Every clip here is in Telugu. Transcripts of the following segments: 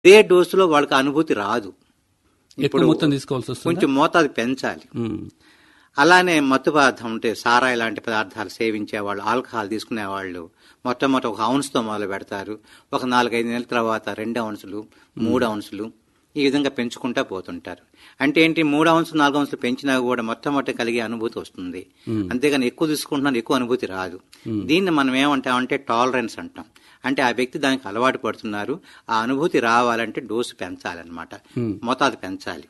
ఇదే డోసులో వాళ్ళకి అనుభూతి రాదు ఎక్కువ మొత్తం తీసుకోవాల్సి వస్తుంది కొంచెం మోతాదు పెంచాలి అలానే మత్తు పదార్థం ఉంటే సారాయి లాంటి పదార్థాలు సేవించే వాళ్ళు ఆల్కహాల్ తీసుకునే వాళ్ళు మొట్టమొదటి ఒక ఔన్స్తో మొదలు పెడతారు ఒక నాలుగైదు నెలల తర్వాత రెండు ఔన్సులు మూడు ఔన్సులు ఈ విధంగా పెంచుకుంటా పోతుంటారు అంటే ఏంటి మూడు ఔన్సులు నాలుగు ఔన్సులు పెంచినా కూడా మొట్టమొదటి కలిగే అనుభూతి వస్తుంది అంతేగాని ఎక్కువ తీసుకుంటున్నారు ఎక్కువ అనుభూతి రాదు దీన్ని మనం ఏమంటామంటే టాలరెన్స్ అంటాం అంటే ఆ వ్యక్తి దానికి అలవాటు పడుతున్నారు ఆ అనుభూతి రావాలంటే డోసు పెంచాలన్నమాట మోతాదు పెంచాలి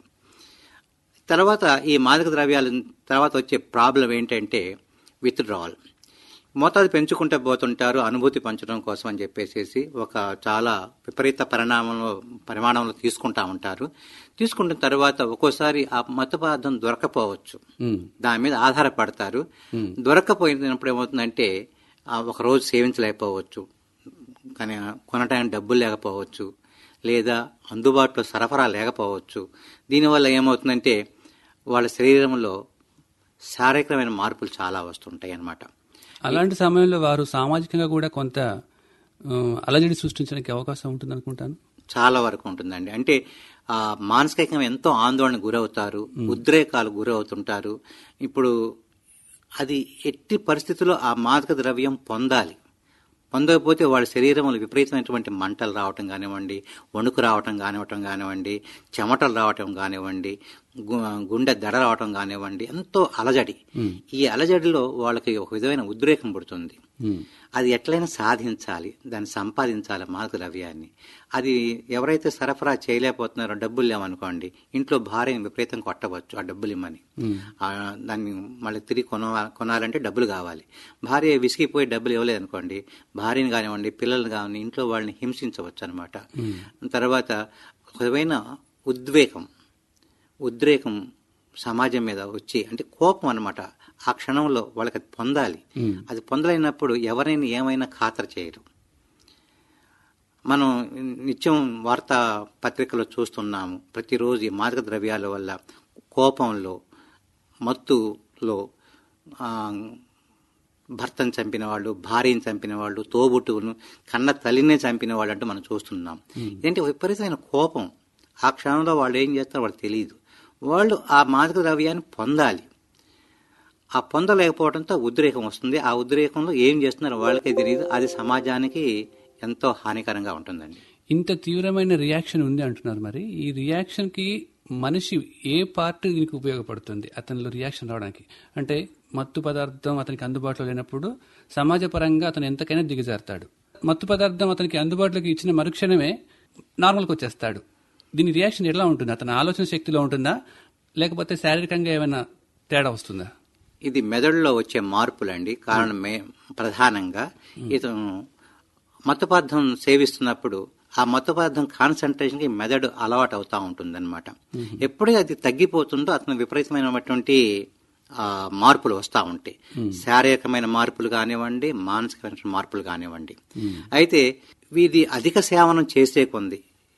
తర్వాత ఈ మాదక ద్రవ్యాల తర్వాత వచ్చే ప్రాబ్లం ఏంటంటే విత్డ్రావల్ మోతాదు పెంచుకుంటూ పోతుంటారు అనుభూతి పంచడం కోసం అని చెప్పేసి ఒక చాలా విపరీత పరిణామంలో పరిమాణంలో తీసుకుంటా ఉంటారు తీసుకున్న తర్వాత ఒక్కోసారి ఆ మత్తు పదార్థం దొరకపోవచ్చు దాని మీద ఆధారపడతారు దొరకపోయినప్పుడు ఏమవుతుందంటే ఆ ఒక రోజు సేవించలేకపోవచ్చు కానీ కొనటానికి డబ్బులు లేకపోవచ్చు లేదా అందుబాటులో సరఫరా లేకపోవచ్చు దీనివల్ల ఏమవుతుందంటే వాళ్ళ శరీరంలో శారీరకమైన మార్పులు చాలా వస్తుంటాయి అన్నమాట అలాంటి సమయంలో వారు సామాజికంగా కూడా కొంత ఆ, అలజడి సృష్టించడానికి అవకాశం ఉంటుంది అనుకుంటాను చాలా వరకు ఉంటుందండి అంటే ఆ మానసికంగా ఎంతో ఆందోళన గురవుతారు ఉద్రేకాలు గురవుతుంటారు ఇప్పుడు అది ఎట్టి పరిస్థితుల్లో ఆ మాదక ద్రవ్యం పొందాలి పొందకపోతే వాళ్ళ శరీరంలో విపరీతమైనటువంటి మంటలు రావటం కానివ్వండి వణుకు రావటం కానివ్వటం కానివ్వండి చెమటలు రావటం కానివ్వండి గు- గుండె దడ రావటం కానివ్వండి ఎంతో అలజడి ఈ అలజడిలో వాళ్ళకి ఒక విధమైన ఉద్రేకం పుడుతుంది అది ఎట్లయినా సాధించాలి దాన్ని సంపాదించాలి మాదక ద్రవ్యాన్ని అది ఎవరైతే సరఫరా చేయలేకపోతున్నారో డబ్బులు లేవనుకోండి ఇంట్లో భార్యని విపరీతం కొట్టవచ్చు ఆ డబ్బులు ఇమ్మని ఆ, దాన్ని మళ్ళీ తిరిగి కొన కొనాలంటే డబ్బులు కావాలి భార్య విసిగిపోయి డబ్బులు ఇవ్వలేదనుకోండి భార్యని కానివ్వండి పిల్లల్ని కానివ్వండి ఇంట్లో వాళ్ళని హింసించవచ్చు అనమాట తర్వాత ఒక విధమైన ఉద్వేగం ఉద్రేకం సమాజం మీద వచ్చి అంటే కోపం అన్నమాట ఆ క్షణంలో వాళ్ళకి అది పొందాలి అది పొందలేనప్పుడు ఎవరైనా ఏమైనా ఖాతరు చేయరు మనం నిత్యం వార్తా పత్రికలో చూస్తున్నాము ప్రతిరోజు ఈ మాదక ద్రవ్యాల వల్ల కోపంలో మత్తులో ఆ, భర్తను చంపిన వాళ్ళు భార్యను చంపిన వాళ్ళు తోబుట్టును కన్న తల్లినే చంపిన వాళ్ళు అంటూ మనం చూస్తున్నాం ఇదేంటి విపరీతమైన కోపం ఆ క్షణంలో వాళ్ళు ఏం చేస్తారో వాళ్ళకి తెలియదు వాళ్ళు ఆ మాదక ద్రవ్యాన్ని పొందాలి ఆ పొందలేకపోవడంతో ఉద్రేకం వస్తుంది ఆ ఉద్రేకంలో ఏం చేస్తున్నారో వాళ్ళకే తెలియదు అది సమాజానికి ఎంతో హానికరంగా ఉంటుందండి ఇంత తీవ్రమైన రియాక్షన్ ఉంది అంటున్నారు మరి ఈ రియాక్షన్ కి మనిషి ఏ పార్ట్ దీనికి ఉపయోగపడుతుంది అతనిలో రియాక్షన్ రావడానికి అంటే మత్తు పదార్థం అతనికి అందుబాటులో లేనప్పుడు సమాజపరంగా అతను ఎంతకైనా దిగజారుతాడు మత్తు పదార్థం అతనికి అందుబాటులోకి ఇచ్చిన మరుక్షణమే నార్మల్కి వచ్చేస్తాడు దీని రియాక్షన్ ఎలా ఉంటుంది అతని ఆలోచన శక్తిలో ఉంటుందా లేకపోతే శారీరకంగా ఏమైనా తేడా వస్తుందా ఇది మెదడులో వచ్చే మార్పులండి కారణమే ప్రధానంగా ఇతను మత్తు పదార్థం సేవిస్తున్నప్పుడు ఆ మత్తు పదార్థం కాన్సన్ట్రేషన్కి మెదడు అలవాటు అవుతా ఉంటుందన్నమాట ఎప్పుడైతే అది తగ్గిపోతుందో అతను విపరీతమైనటువంటి ఆ, మార్పులు వస్తూ ఉంటాయి శారీరకమైన మార్పులు కానివ్వండి మానసికమైన మార్పులు కానివ్వండి అయితే వీది అధిక సేవనం చేసే కొంది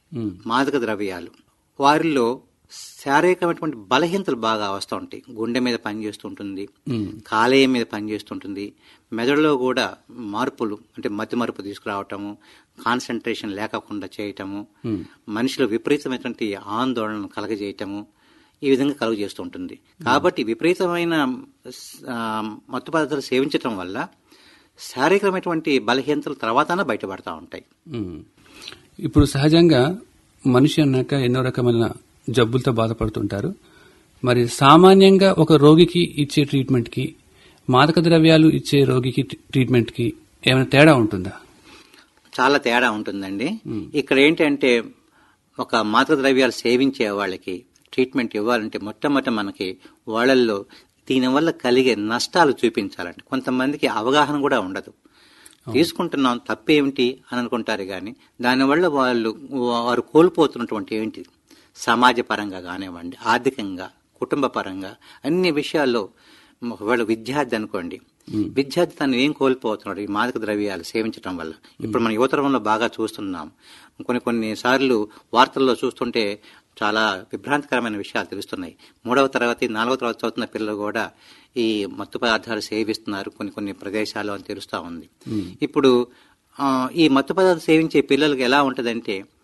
మాదక ద్రవ్యాలు వారిలో శారీరకమైనటువంటి బలహీనతలు బాగా వస్తూ ఉంటాయి గుండె మీద పనిచేస్తుంటుంది కాలేయం మీద పనిచేస్తుంటుంది మెదడులో కూడా మార్పులు అంటే మతి మరుపు తీసుకురావటము కాన్సన్ట్రేషన్ లేకుండా చేయటము మనిషిలో విపరీతమైనటువంటి ఆందోళనను కలగజేయటము ఈ విధంగా కలుగు చేస్తుంటుంది కాబట్టి విపరీతమైన ఆ, మత్తు పదార్థాలు సేవించటం వల్ల శారీరకమైనటువంటి బలహీనతలు తర్వాతన బయటపడతా ఉంటాయి మ్మ్. ఇప్పుడు సహజంగా మనిషి అన్నాక ఎన్నో రకమైన జబ్బులతో బాధపడుతుంటారు మరి సామాన్యంగా ఒక రోగికి ఇచ్చే ట్రీట్మెంట్కి మాదక ద్రవ్యాలు ఇచ్చే రోగికి ట్రీట్మెంట్కి ఏమైనా తేడా ఉంటుందా చాలా తేడా ఉంటుందండి ఇక్కడ ఏంటంటే ఒక మాదక ద్రవ్యాలు సేవించే వాళ్ళకి ట్రీట్మెంట్ ఇవ్వాలంటే మొట్టమొదట మనకి వాళ్ళల్లో దీనివల్ల కలిగే నష్టాలు చూపించాలండి కొంతమందికి అవగాహన కూడా ఉండదు తీసుకుంటున్నాం తప్పేమిటి అని అనుకుంటారు కానీ దానివల్ల వాళ్ళు వారు కోల్పోతున్నటువంటి ఏంటి సమాజ పరంగా కానివ్వండి ఆర్థికంగా కుటుంబ పరంగా అన్ని విషయాల్లో ఒకవేళ విద్యార్థి అనుకోండి విద్యార్థి తను ఏం కోల్పోతున్నాడు ఈ మాదక ద్రవ్యాలు సేవించడం వల్ల ఇప్పుడు మన యువతరంలో బాగా చూస్తున్నాం కొన్ని కొన్ని సార్లు వార్తల్లో చూస్తుంటే చాలా విభ్రాంతికరమైన విషయాలు తెలుస్తున్నాయి మూడవ తరగతి నాలుగవ తరగతి చదువుతున్న పిల్లలు కూడా ఈ మత్తు పదార్థాలు సేవిస్తున్నారు కొన్ని కొన్ని ప్రదేశాల్లో అని తెలుస్తా ఉంది ఇప్పుడు ఆ, ఈ మత్తు పదార్థాలు సేవించే పిల్లలకి ఎలా ఉంటదంటే